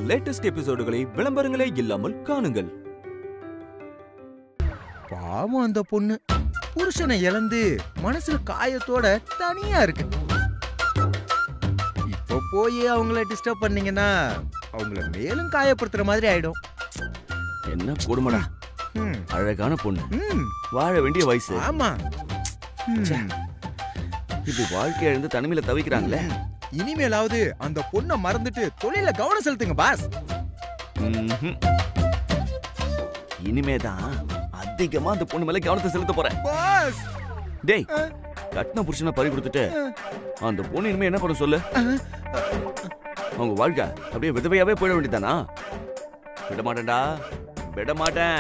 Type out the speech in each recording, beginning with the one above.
Latest எபிசோடுகளை விளம்பரங்களே இல்லாமல் காணுங்கள் பாவம் அந்த பொண்ணு புருஷனை இழந்து மனசுல காயத்தோட தனியா இருக்கு இப்போ போய் அவங்கள டிஸ்டர்ப் பண்ணீங்கன்னா அவங்கள மேலும் காயப்படுத்துற மாதிரி ஆயிடும் என்ன கொடுமடா ம், அழகான பொண்ணு ம், வாழ வேண்டிய வயசு ஆமா ம், இப்படி வாழ்க்கை இழந்து தனிமையில தவிக்கிறாங்களே இனிமேலாவது அந்த பொண்ணை மறந்துட்டு தொழில கவனம் செலுத்துங்க பாஸ் ம்ஹும். இனிமேதான் அதிகமா அந்த பொண்ணு மேல கவனத்தை செலுத்த போறேன் பாஸ் டேய் கட்டின புருஷனை பறி கொடுத்துட்டு அந்த பொண்ணு இனிமே என்ன பண்ண சொல்லு அவங்க வாழ்க்கை அப்படியே விதவையாவே போயிட வேண்டியதானா விட மாட்டேன்டா விட மாட்டேன்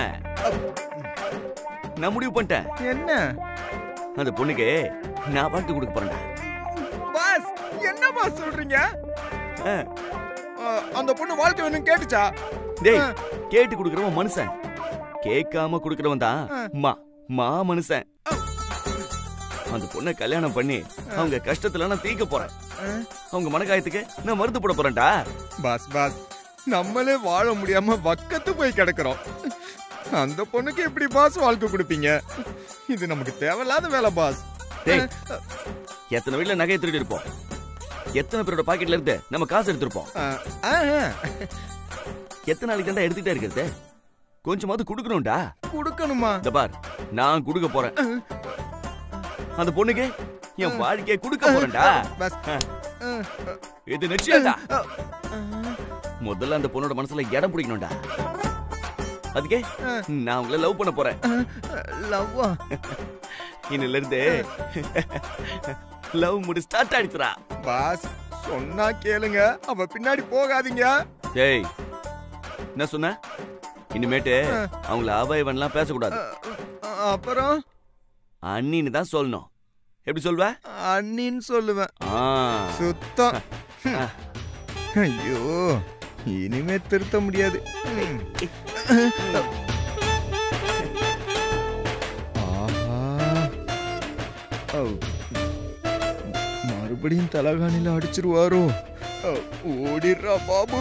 நான் முடிவு பண்ணிட்டேன் என்ன அந்த பொண்ணுக்கு நான் வாழ்க்கை கொடுக்க போறேன்டா பாஸ் என்ன பாஸ் சொல்றீங்க ஆ. ஆ, அந்த பொண்ணு வாழ்க்கை வேணும் கேட்டுச்சா டேய் ஆ. கேட்டு குடுக்கறவன் மனுஷன் கேட்காம குடுக்கறவன் தான் ஆ. மா மா மனுஷன் அந்த பொண்ணை கல்யாணம் பண்ணி அவங்க கஷ்டத்துல நான் தீக்க போறேன் ஆ. அவங்க மனக்காயத்துக்கு நான் மருந்து போட போறேன்டா பாஸ் பாஸ் நம்மளே வாழ முடியாம வக்கத்து போய் கிடக்குறோம் அந்த பொண்ணுக்கு எப்படி பாஸ் வாழ்க்கை கொடுப்பீங்க இது நமக்கு தேவையில்லாத வேலை பாஸ் டேய் எத்தனை வீட்ல நகையை திருடி இருப்போம் எத்தனை பேரோட பாக்கெட்ல இருந்து நம்ம காசு எடுத்திருப்போம் ஆ, ஆ, ஆ. எத்தனை நாளைக்கு தாண்டா எடுத்துட்டே இருக்கிறது கொஞ்சமாவது குடுக்கணும்டா கொடுக்கணுமா இந்த பார் நான் குடுக்க போறேன் அந்த பொண்ணுக்கு என் வாழ்க்கையை குடுக்க போறேன்டா பாஸ் ஆ. ஆ, இது நிச்சயம்டா ஆ, ஆ. முதல்ல அந்த பொண்ணோட மனசுல இடம் பிடிக்கணும்டா அதுக்கே ஆ. நான் உங்களை லவ் பண்ண போறேன் லவ்வா இன்னில இருந்து லவ் முடி ஸ்டார்ட் ஆயிடுச்சுடா பாஸ் சொன்னா கேளுங்க அவ பின்னாடி போகாதீங்க டேய் என்ன சொன்ன இனிமேட்டு அவங்கள அவைவன்லாம் பேசக்கூடாது ஆ, அப்புறம் அண்ணின்னு தான் சொல்லணும் எப்படி சொல்வ அண்ணின்னு சொல்லுவேன் ஆ சுத்தம் ஐயோ இனிமே திருத்த முடியாது ம். ஆஹா. ஔ. மறுபடியும் தலகாணில அடிச்சிருவாரோ ஔ, ஓடிடுறா பாபு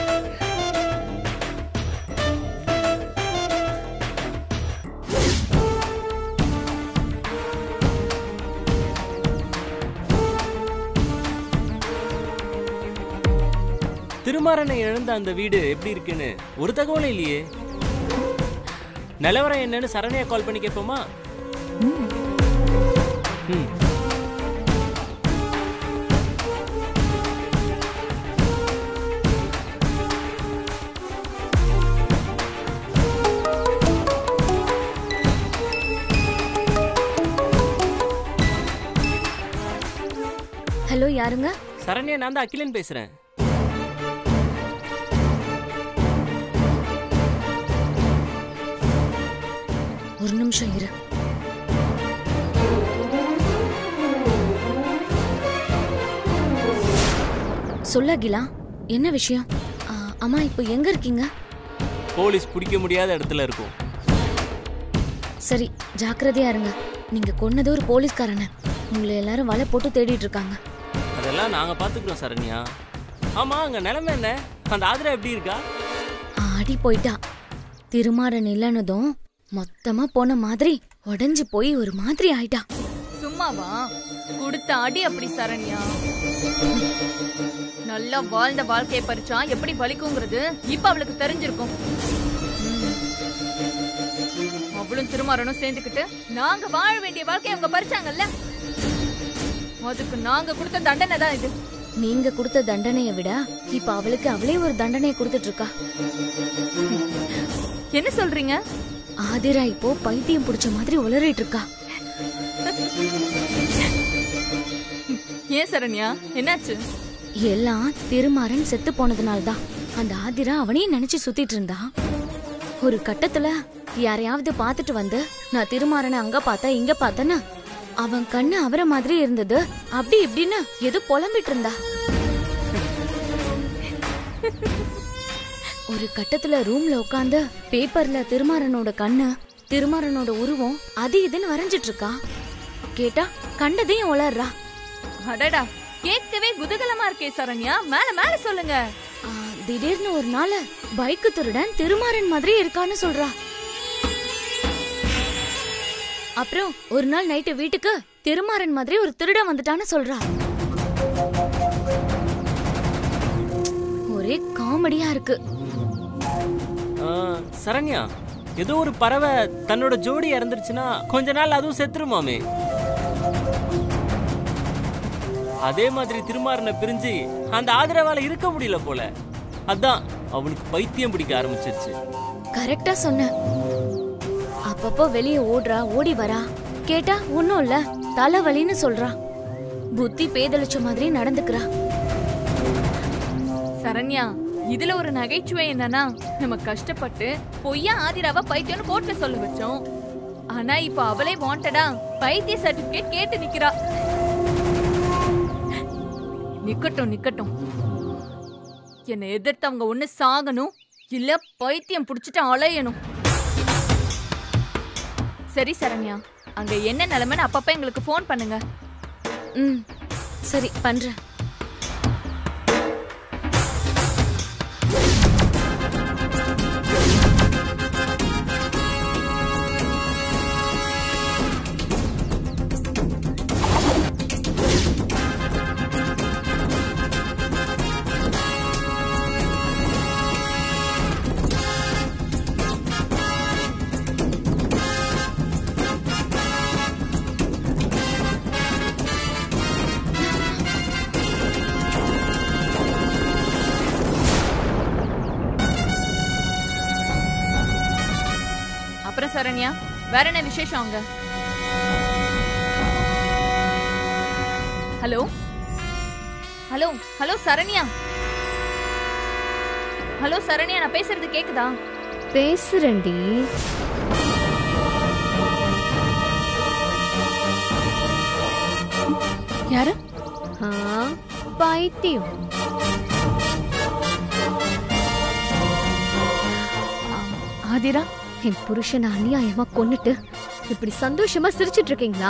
திருமாறனை இழந்த அந்த வீடு எப்படி இருக்குன்னு ஒரு தகவலும் இல்லையே நிலவரம் என்னன்னு சரணையா கால் பண்ணி கேட்போமா ம். ஹலோ யாருங்க சரண்யா நான் தான் அகிலன் பேசுறேன் ஒரு நிமிஷம் இரு சொல்ல அகிலா என்ன விஷயம் ஆ, அம்மா இப்போ எங்க இருக்கீங்க போலீஸ் பிடிக்க முடியாத இடத்துல இருக்கும் சரி ஜாக்கிரதையா இருங்க நீங்க கொன்னது ஒரு போலீஸ்காரனை உங்களை எல்லாரும் வலை போட்டு தேடிட்டு இருக்காங்க அதெல்லாம் நாங்க பாத்துக்கிறோம் சரண்யா ஆமா அங்க நிலைமை என்ன அந்த ஆதிரா எப்படி இருக்கா ஆடி போயிட்டா திருமாறன் இல்லைன்னதும் மொத்தமா போன மாதிரி உடைஞ்சு போய் ஒரு மாதிரி ஆயிட்டா சும்மாவா கொடுத்த அடி அப்படி சரண்யா நல்லா வாழ்ந்த வாழ்க்கையை பறிச்சா எப்படி வலிக்குங்கிறது இப்ப அவளுக்கு தெரிஞ்சிருக்கும் அவளும் திருமாறனும் சேர்ந்துக்கிட்டு நாங்க வாழ வேண்டிய வாழ்க்கையை அவங்க பறிச்சாங்கல்ல அதுக்கு நாங்க கொடுத்த தண்டனை தான் இது நீங்க கொடுத்த தண்டனையை விட இப்ப அவளுக்கு அவளே ஒரு தண்டனையை கொடுத்துட்டு இருக்கா என்ன சொல்றீங்க ஆதிரா இப்போ பைத்தியம் பிடிச்ச மாதிரி உளறிட்டு இருக்கா ஏன் சரண்யா என்னாச்சு எல்லாம் திருமாறன் செத்து போனதுனால தான் அந்த ஆதிரா அவனையும் நினைச்சு சுத்திட்டு இருந்தா ஒரு கட்டத்துல யாரையாவது பார்த்துட்டு வந்து நான் திருமாறனை அங்க பார்த்தா இங்க பார்த்தேன்னு அவன் கண்ணு அவர மாதிரி இருந்தது அப்படி இப்படின்னு எது புலம்பிட்டு இருந்தா ஒரு கட்டத்துல ரூம்ல உட்காந்து பேப்பர்ல திருமாறனோட கண்ணு திருமாறனோட உருவம் அது இதுன்னு வரைஞ்சிட்டு இருக்கா கேட்டா கண்டதையும் உளர்றா அடடா கேட்கவே குதூகலமா இருக்கே சரண்யா மேல மேல சொல்லுங்க ஆ, திடீர்னு ஒரு நாள் பைக்கு திருடன் திருமாறன் மாதிரி இருக்கான்னு சொல்றா அப்புறம் ஒரு நாள் நைட்டு வீட்டுக்கு திருமாறன் மாதிரி ஒரு திருடன் வந்துட்டான்னு சொல்றா ஒரே காமெடியா இருக்கு ஆ, சரண்யா ஏதோ ஒரு பறவை தன்னோட ஜோடி இறந்துருச்சுன்னா கொஞ்ச நாள் அதுவும் செத்துருமாமே அதே மாதிரி திருமாறனை பிரிஞ்சு அந்த ஆதரவால இருக்க முடியல போல அதான் அவனுக்கு பைத்தியம் பிடிக்க ஆரம்பிச்சிருச்சு கரெக்டா சொன்ன அப்பப்போ வெளியே ஓடுறா ஓடி வரா கேட்டா ஒண்ணும் இல்ல தலைவலின்னு சொல்றா புத்தி பேதளிச்ச மாதிரி நடந்துக்கிறா சரண்யா இதுல ஒரு நகைச்சுவை என்னன்னா நம்ம கஷ்டப்பட்டு பொய்யா ஆதிராவ பைத்தியம்னு கோர்ட்ல சொல்ல வச்சோம் ஆனா இப்ப அவளே வாண்டடா பைத்திய சர்டிபிகேட் கேட்டு நிக்கிறா நிக்கட்டும் நிக்கட்டும் என்னை எதிர்த்தவங்க ஒண்ணு சாகணும் இல்ல பைத்தியம் புடிச்சிட்டு அலையணும் சரி சரண்யா அங்க என்ன நிலைமைன்னு அப்பப்ப எங்களுக்கு ஃபோன் பண்ணுங்க ம் சரி பண்றேன் அப்புறம் சரண்யா வேற என்ன விசேஷம் அங்க hello hello hello Saranya hello Saranya நான் பேசுறது கேக்குதா பேசுறேன்டி யாரு ஆ, பைத்தியம் ஆதிரா என் புருஷனை அநியாயமா கொன்னுட்டு இப்படி சந்தோஷமா சிரிச்சிட்டு இருக்கீங்களா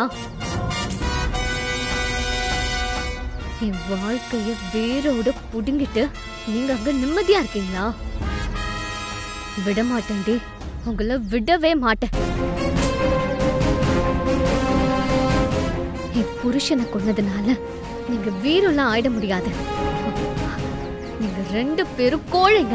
என் வாழ்க்கைய வேரோட புடுங்கிட்டு நீங்க அங்க நிம்மதியா இருக்கீங்களா விட மாட்டேன்டி உங்களை விடவே மாட்டேன் என் புருஷனை கொன்னதுனால நீங்க வீரெல்லாம் ஆயிட முடியாது நீங்க ரெண்டு பேரும் கோழைங்க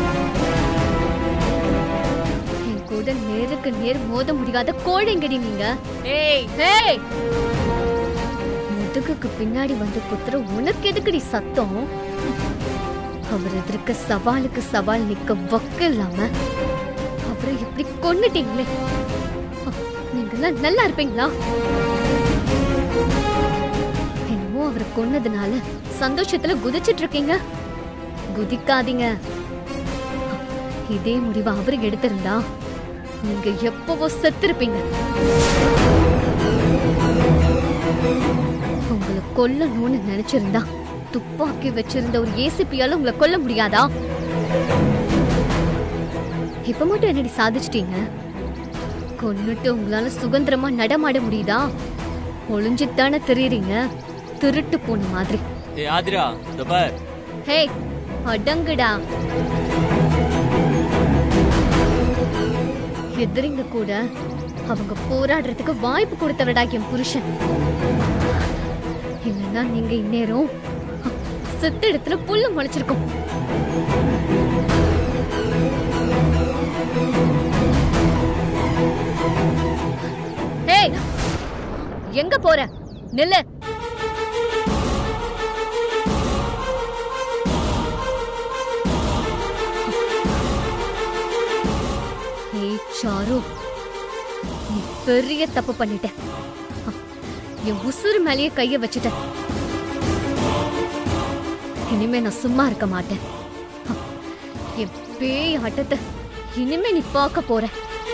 என் கூட நேருக்கு நேர் மோத முடியாத கோழைங்கடி நீங்க ஏய் ஹேய் முதுகுக்கு பின்னாடி வந்து குத்துற உனக்கு எதுக்குடி சத்தம் அவர் எதிர்க்க சவாலுக்கு சவால் நிக்க வக்கு இல்லாம அவரை இப்படி கொன்னுட்டீங்களே நீங்கெல்லாம் நல்லா இருப்பீங்களா என்னமோ அவரை கொன்னதுனால சந்தோஷத்துல குதிச்சிட்டு இருக்கீங்க குதிக்காதீங்க இதே முடிவை அவரு எடுத்திருந்தா நீங்க எப்பவோ செத்திருப்பீங்க உங்களை கொல்லணும்னு நினைச்சிருந்தா துப்பாக்கி வச்சிருந்த ஒரு ஏசிபியால உங்களை கொல்ல முடியாதா இப்ப மட்டும் என்னடி சாதிச்சிட்டீங்க கொன்னுட்டு உங்களால சுதந்திரமா நடமாட முடியுதா ஒளிஞ்சுத்தானே தெரியுறீங்க திருட்டு போன மாதிரி ஏ ஆதிரா இந்த பார் ஹே அடங்குடா எதிரிங்க கூட அவங்க போராடுறதுக்கு வாய்ப்பு கொடுத்தவடா என் புருஷன் இல்லைன்னா நீங்க இந்நேரம் செத்த இடத்துல புல்லு முளைச்சிருக்கும் ஏய் எங்க போற நில்லு ஏய் சாரு நீ பெரிய தப்பு பண்ணிட்ட என் உசுறு மேலேயே கைய வச்சுட்ட இனிமே நான் சும்மா இருக்க மாட்டேன் என் பேய் ஆட்டத்தை இனிமே நீ பார்க்க போற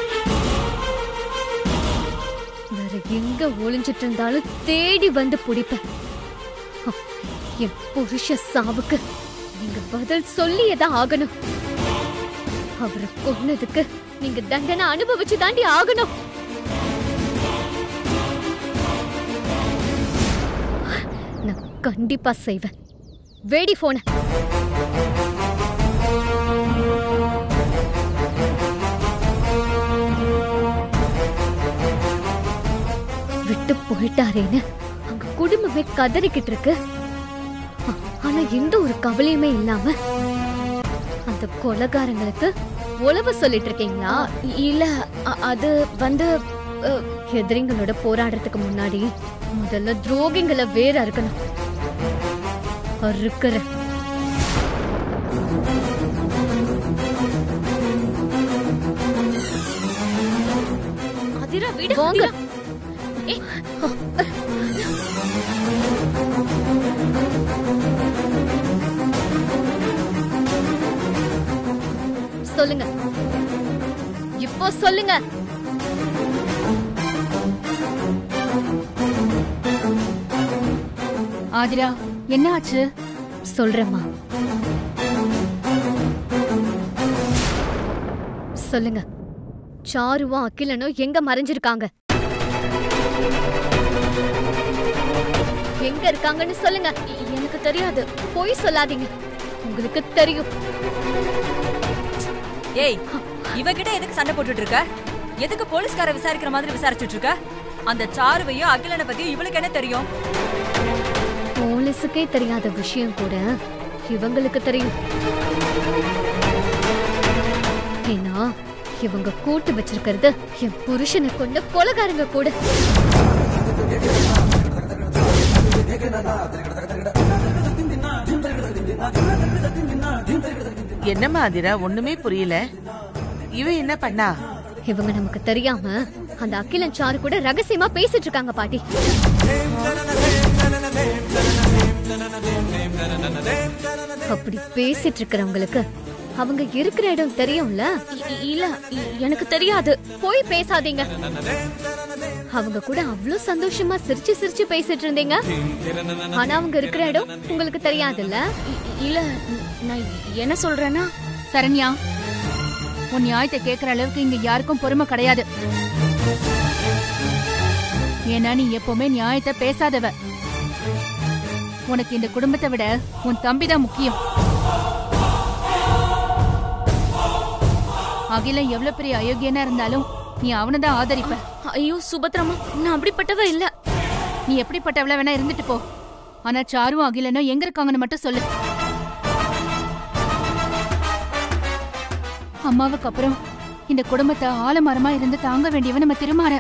வேற எங்க ஒளிஞ்சிட்டு இருந்தாலும் தேடி வந்து பிடிப்பேன் என் புருஷ சாவுக்கு நீங்க பதில் சொல்லியேதான் ஆகணும் அவரை கொன்னதுக்கு நீங்க தண்டனை அனுபவிச்சு தாண்டி ஆகணும் நான் கண்டிப்பா செய்வேன் வேடி போன விட்டு போயிட்டாரேன்னு அங்க குடும்பமே கதறிக்கிட்டு இருக்கு ஆ- ஆனா எந்த ஒரு கவலையுமே இல்லாம அந்த கொலகாரங்களுக்கு உளவு சொல்லிட்டு இருக்கீங்களா இ- இல்ல அ- அது வந்து அ, எதிரிங்களோட போராடுறதுக்கு முன்னாடி முதல்ல துரோகிங்களை வேற இருக்கணும் அறுக்கிற அதிரா விடு வாங்க. அதிரா. ஏய், சொல்லுங்க இப்போ சொல்லுங்க ஆதிரா என்ன ஆச்சு சொல்றேம்மா சொல்லுங்க சாருவும் அகிலனும் எங்க மறைஞ்சிருக்காங்க எங்க இருக்காங்கன்னு சொல்லுங்க இ- எனக்கு தெரியாது போய் சொல்லாதீங்க உங்களுக்கு தெரியும் ஏய் இவகிட்ட எதுக்கு சண்டை போட்டுட்டு இருக்க எதுக்கு போலீஸ்கார விசாரிக்கிற மாதிரி விசாரிச்சுட்டு இருக்க அந்த சாருவையும் அகிலனை பத்தி இவளுக்கு என்ன தெரியும் போலீஸுக்கே தெரியாத விஷயம் கூட இவங்களுக்கு தெரியும் ஏன்னா இவங்க கூட்டு வச்சிருக்கிறது என் புருஷனை கொண்ட கொலகாரங்க கூட என்னம்மா அதிரா ஒண்ணுமே புரியல இவ என்ன பண்ணா இவங்க நமக்கு தெரியாம அந்த அகிலன் சாரு கூட ரகசியமா பேசிட்டு இருக்காங்க பாட்டி அப்படி பேசிட்டு இருக்கிறவங்களுக்கு அவங்க இருக்கிற இடம் தெரியும்ல இ- இ- இல்ல இ- எனக்கு தெரியாது போய் பேசாதீங்க அவங்க கூட அவ்வளவு சந்தோஷமா சிரிச்சு சிரிச்சு பேசிட்டு இருந்தீங்க ஆனா அவங்க இருக்கிற இடம் உங்களுக்கு தெரியாதுல்ல இ- இல்ல ந- நான் என்ன சொல்றேன்னா சரண்யா உன் நியாயத்தை கேக்குற அளவுக்கு இங்க யாருக்கும் பொறுமை கிடையாது ஏன்னா நீ எப்பவுமே நியாயத்தை பேசாதவ உனக்கு இந்த குடும்பத்தை விட உன் தம்பி தான் முக்கியம் அகிலம் எவ்வளவு பெரிய அயோக்கியனா இருந்தாலும் நீ அவனை தான் ஆதரிப்ப ஐயோ சுபத்ரமா நான் அப்படிப்பட்டவ இல்ல நீ எப்படிப்பட்டவள வேணா இருந்துட்டு போ ஆனா சாருவும் அகிலனும் எங்க இருக்காங்கன்னு மட்டும் சொல்லு அம்மாவுக்கு அப்புறம் இந்த குடும்பத்தை ஆலமரமா இருந்து தாங்க வேண்டியவன் நம்ம திருமாற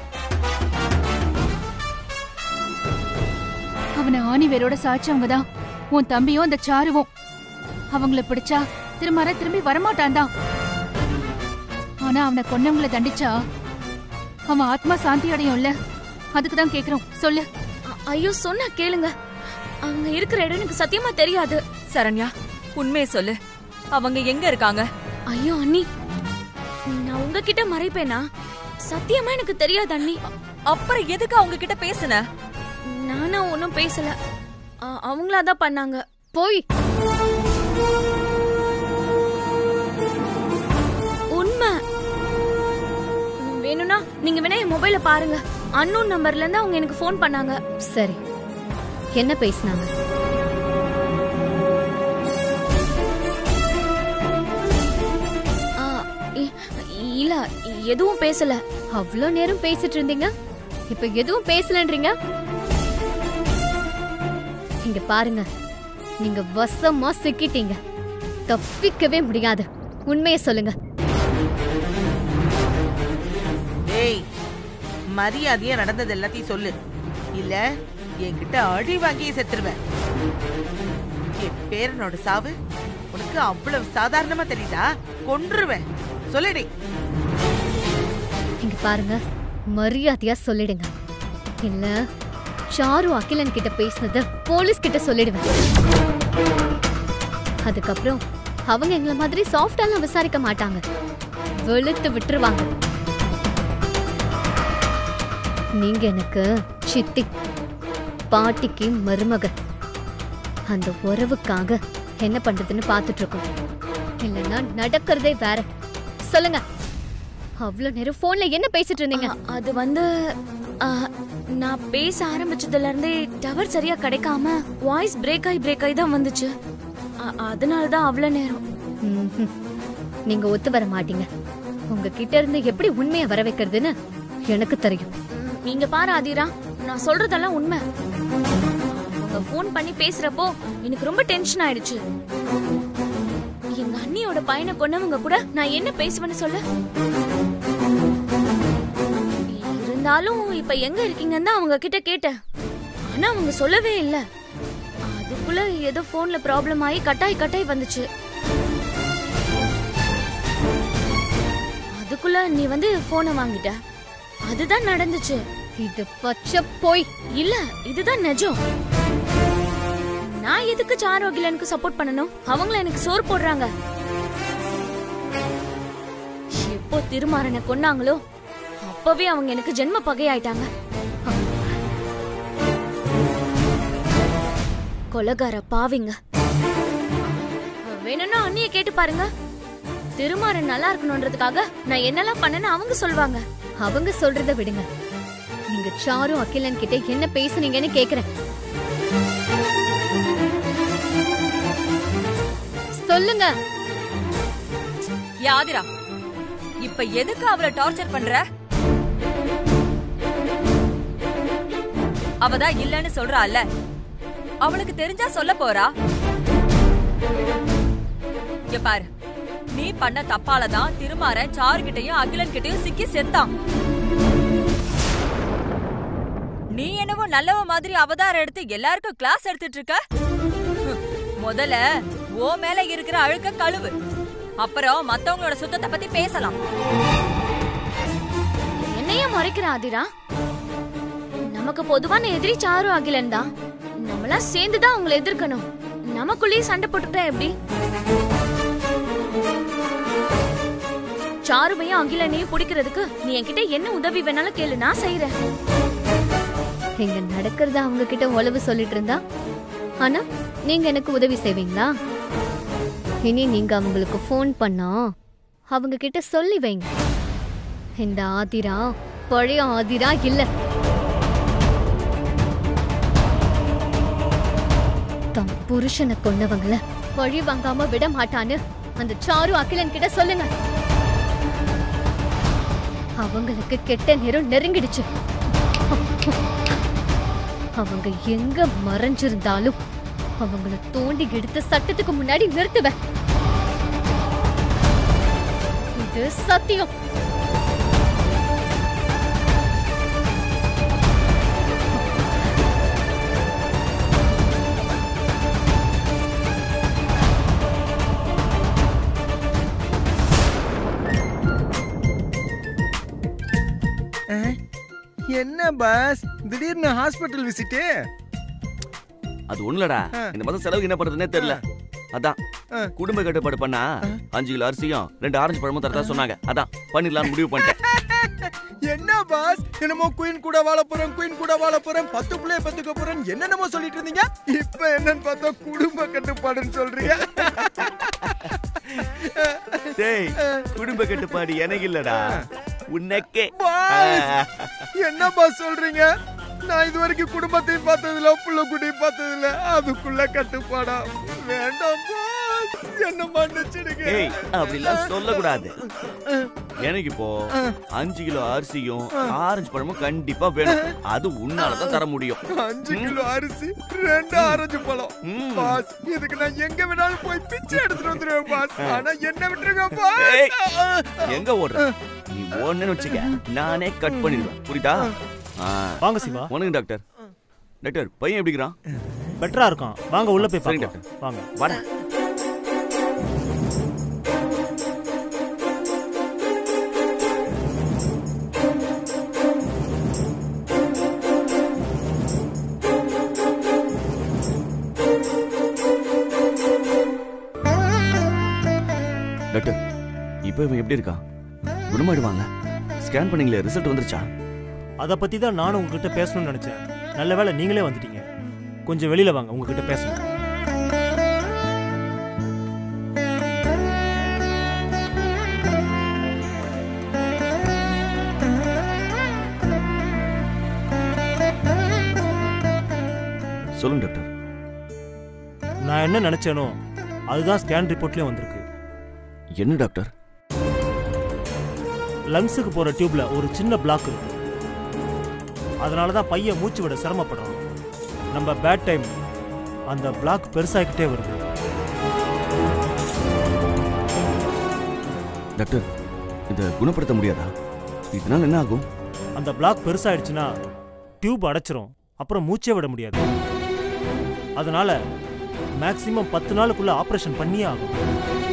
அவனை ஆணி வேரோட சாய்ச்சவங்க தான் உன் தம்பியும் அந்த சாருவும் அவங்கள பிடிச்சா திருமாற திரும்பி வரமாட்டான் தான் ஆனா அவனை கொன்னவங்கள தண்டிச்சா அவன் ஆத்மா சாந்தி அடையும்ல அதுக்கு தான் கேக்குறோம் சொல்லு அ- ஐயோ சொன்னா கேளுங்க அவங்க இருக்கிற இடம் எனக்கு சத்தியமா தெரியாது சரண்யா உண்மையை சொல்லு அவங்க எங்க இருக்காங்க ஐயோ அண்ணி நான் உங்ககிட்ட மறைப்பேனா சத்தியமா எனக்கு தெரியாது அண்ணி அப்புறம் எதுக்கு அவங்க கிட்ட பேசுன நானா ஒன்னும் பேசல அ- அவங்களா தான் பண்ணாங்க போய் உண்மை ம், வேணும்னா நீங்க வேணா என் மொபைல பாருங்க அன்னோன் நம்பர்ல இருந்து அவங்க எனக்கு ஃபோன் பண்ணாங்க சரி என்ன பேசினாங்க ஆ, இ- இல்ல எதுவும் பேசல அவ்வளோ நேரம் பேசிட்டு இருந்தீங்க இப்ப எதுவும் பேசலன்றீங்க இங்க பாருங்க நீங்க வசமா சிக்கிட்டீங்க தப்பிக்கவே முடியாது உண்மையை சொல்லுங்க டேய் மரியாதையா நடந்தது எல்லாத்தையும் சொல்லு இல்ல என்கிட்ட அடி வாங்கி செத்துருவேன் என் பேரனோட சாவு உனக்கு அவ்வளவு சாதாரணமா தெரியுதா கொன்றுவேன் சொல்லுடி இங்க பாருங்க மரியாதையா சொல்லிடுங்க இல்ல சாரு அகிலன் கிட்ட பேசினத போலீஸ் கிட்ட சொல்லிடுவேன் அதுக்கப்புறம் அவங்க எங்களை மாதிரி சாஃப்டாலாம் விசாரிக்க மாட்டாங்க வெளுத்து விட்டுருவாங்க நீங்க எனக்கு சித்தி பாட்டிக்கு மருமக அந்த உறவுக்காக என்ன பண்றதுன்னு பார்த்துட்டு இருக்கோம் இல்லைன்னா நடக்கிறதே வேற சொல்லுங்க அவ்வளவு நேரம் போன்ல என்ன பேசிட்டு இருந்தீங்க அ- அது வந்து அ, நான் பேச ஆரம்பிச்சதுல இருந்தே டவர் சரியா கிடைக்காம வாய்ஸ் பிரேக் ஆகி பிரேக் ஆகி தான் வந்துச்சு அ- அதனால தான் அவ்வளவு நேரம் ம்ஹும். நீங்க ஒத்து வர மாட்டீங்க உங்க கிட்ட இருந்து எப்படி உண்மையை வர வைக்கிறதுன்னு எனக்கு தெரியும் ம், நீங்க பாரு ஆதிரா நான் சொல்றதெல்லாம் உண்மை அவங்க ஃபோன் பண்ணி பேசுறப்போ எனக்கு ரொம்ப டென்ஷன் ஆயிடுச்சு எங்க அண்ணியோட பையனை கொன்னவங்க கூட நான் என்ன பேசுவேன்னு சொல்லு இருந்தாலும் இப்ப எங்க இருக்கீங்கன்னு தான் அவங்க கிட்ட கேட்டேன் ஆனா அவங்க சொல்லவே இல்ல அதுக்குள்ள ஏதோ போன்ல ப்ராப்ளம் ஆகி கட்டாய் கட்டாய் வந்துச்சு அதுக்குள்ள நீ வந்து போனை வாங்கிட்ட அதுதான் நடந்துச்சு இது பச்சை போய் இல்ல இதுதான் நிஜம் நான் எதுக்கு சாரு அகிலனுக்கு சப்போர்ட் பண்ணணும் அவங்கள எனக்கு சோறு போடுறாங்க எப்போ திருமாறனை கொன்னாங்களோ அப்பவே அவங்க எனக்கு ஜென்ம பகையாயிட்டாங்க கொலகார பாவிங்க வேணும்னா அண்ணிய கேட்டு பாருங்க திருமாறன் நல்லா இருக்கணும்ன்றதுக்காக நான் என்னெல்லாம் பண்ணேன்னு அவங்க சொல்வாங்க அவங்க சொல்றத விடுங்க நீங்க சாரு அகிலன் கிட்ட என்ன பேசுனீங்கன்னு கேக்குறேன் சொல்லுங்க ஏ ஆதிரா இப்ப எதுக்கு அவளை டார்ச்சர் பண்ற அவதான் இல்லன்னு சொல்றாள்ல அவளுக்கு தெரிஞ்சா சொல்ல போறா இங்க பாரு நீ பண்ண தப்பால தான் திருமாறன் சாருகிட்டயும் அகிலன் கிட்டயும் சிக்கி செத்தான் நீ என்னவோ நல்லவ மாதிரி அவதாரம் எடுத்து எல்லாருக்கும் கிளாஸ் எடுத்துட்டு இருக்க ஹம், முதல்ல ஓ மேல இருக்கிற அழுக்க கழுவு அப்புறம் மத்தவங்களோட சுத்தத்தை பத்தி பேசலாம் என்னைய மறைக்கிற ஆதிரா நமக்கு பொதுவான எதிரி சாரு அகிலன் தான் நம்மளா சேர்ந்து தான் அவங்களை எதிர்க்கணும் நமக்குள்ளேயே சண்டை போட்டுக்கிட்டா எப்படி சாருவையும் அகிலனையும் பிடிக்கிறதுக்கு நீ என்கிட்ட என்ன உதவி வேணாலும் கேளு நான் செய்யறேன் இங்க நடக்கிறத அவங்க கிட்ட உளவு சொல்லிட்டு இருந்தா ஆனா நீங்க எனக்கு உதவி செய்வீங்களா இனி நீங்க அவங்களுக்கு ஃபோன் பண்ணா அவங்க கிட்ட சொல்லி வைங்க இந்த ஆதிரா பழைய ஆதிரா இல்ல தம் புருஷனை கொன்னவங்கள பழி வாங்காம விட மாட்டான்னு அந்த சாரு அகிலன் கிட்ட சொல்லுங்க அவங்களுக்கு கெட்ட நேரம் நெருங்கிடுச்சு அவங்க எங்க மறைஞ்சிருந்தாலும் அவங்கள தோண்டி எடுத்து சட்டத்துக்கு முன்னாடி நிறுத்துவேன் இது சத்தியம் என்ன பாஸ் திடீர்னு ஹாஸ்பிட்டல் விசிட்டு அது ஒண்ணுலடா இந்த மாதம் செலவுக்கு என்ன பண்றதுன்னே தெரியல அதான் குடும்ப கட்டுப்பாடு பண்ணா அஞ்சு கிலோ அரிசியும் ரெண்டு ஆரஞ்சு பழமும் தரதா சொன்னாங்க அதான் பண்ணிடலாம்னு முடிவு பண்ணிட்டேன் என்ன பாஸ் என்னமோ குயின் கூட வாழ போறேன் குயின் கூட வாழ போறேன் பத்து பிள்ளைய பத்துக்க போறேன் என்னென்னமோ சொல்லிட்டு இருந்தீங்க இப்ப என்னன்னு பார்த்தா குடும்ப கட்டுப்பாடுன்னு சொல்றீங்க டேய் குடும்ப கட்டுப்பாடு எனக்கு இல்லடா உனக்கே பாஸ் என்ன பாஸ் சொல்றீங்க நான் இது வரைக்கும் குடும்பத்தையும் பார்த்ததில்ல புள்ள குட்டியும் பார்த்ததில்ல அதுக்குள்ள கட்டுப்பாடா வேண்டாம் பாஸ் என்ன மன்னிச்சிடுங்க ஏய் அப்படிலாம் சொல்லக்கூடாது எனக்கு இப்போ அஞ்சு கிலோ அரிசியும் ஆரஞ்சு பழமும் கண்டிப்பா வேணும் அது உன்னாலதான் தர முடியும் அஞ்சு கிலோ அரிசி ரெண்டு ஆரஞ்சு பழம் பாஸ் இதுக்கு நான் எங்க வேணாலும் போய் பிச்சை எடுத்துட்டு வந்துருவேன் பாஸ் ஆனா என்ன விட்டுருங்க ஏய், பாஸ் எங்க ஓடுற நீ ஓடுன்னு வச்சுக்க நானே கட் பண்ணிடுவேன் புரியுதா ஆ. வாங்க சிவா வணக்கம் டாக்டர் டாக்டர் பையன் எப்படிங்கிறான் பெட்டரா இருக்கான் வாங்க உள்ள போய் சரி பார்க்கலாம் வாங்க வாடா டாக்டர் இப்போ இவன் எப்படி இருக்கான் குணமாயிடுவாங்க ஸ்கேன் பண்ணீங்களே ரிசல்ட் வந்துருச்சா அதை பத்தி தான் நானும் உங்ககிட்ட பேசணும்னு நினைச்சேன் நல்ல வேளை நீங்களே வந்துட்டீங்க கொஞ்சம் வெளியில வாங்க உங்ககிட்ட பேசணும் சொல்லுங்க டாக்டர் நான் என்ன நினைச்சேனோ அதுதான் ஸ்கேன் ரிப்போர்ட்லயும் வந்திருக்கு என்ன டாக்டர் லங்ஸுக்கு போற டியூப்ல ஒரு சின்ன பிளாக் இருக்கு அதனால தான் பையன் மூச்சு விட சிரமப்படுறான் நம்ம பேட் டைம் அந்த பிளாக் பெருசாகிக்கிட்டே வருது டாக்டர் இதை குணப்படுத்த முடியாதா இதனால என்ன ஆகும் அந்த பிளாக் பெருசாயிடுச்சுன்னா டியூப் அடைச்சிரும் அப்புறம் மூச்சே விட முடியாது அதனால மேக்ஸிமம் பத்து நாளுக்குள்ள ஆபரேஷன் பண்ணியே ஆகும்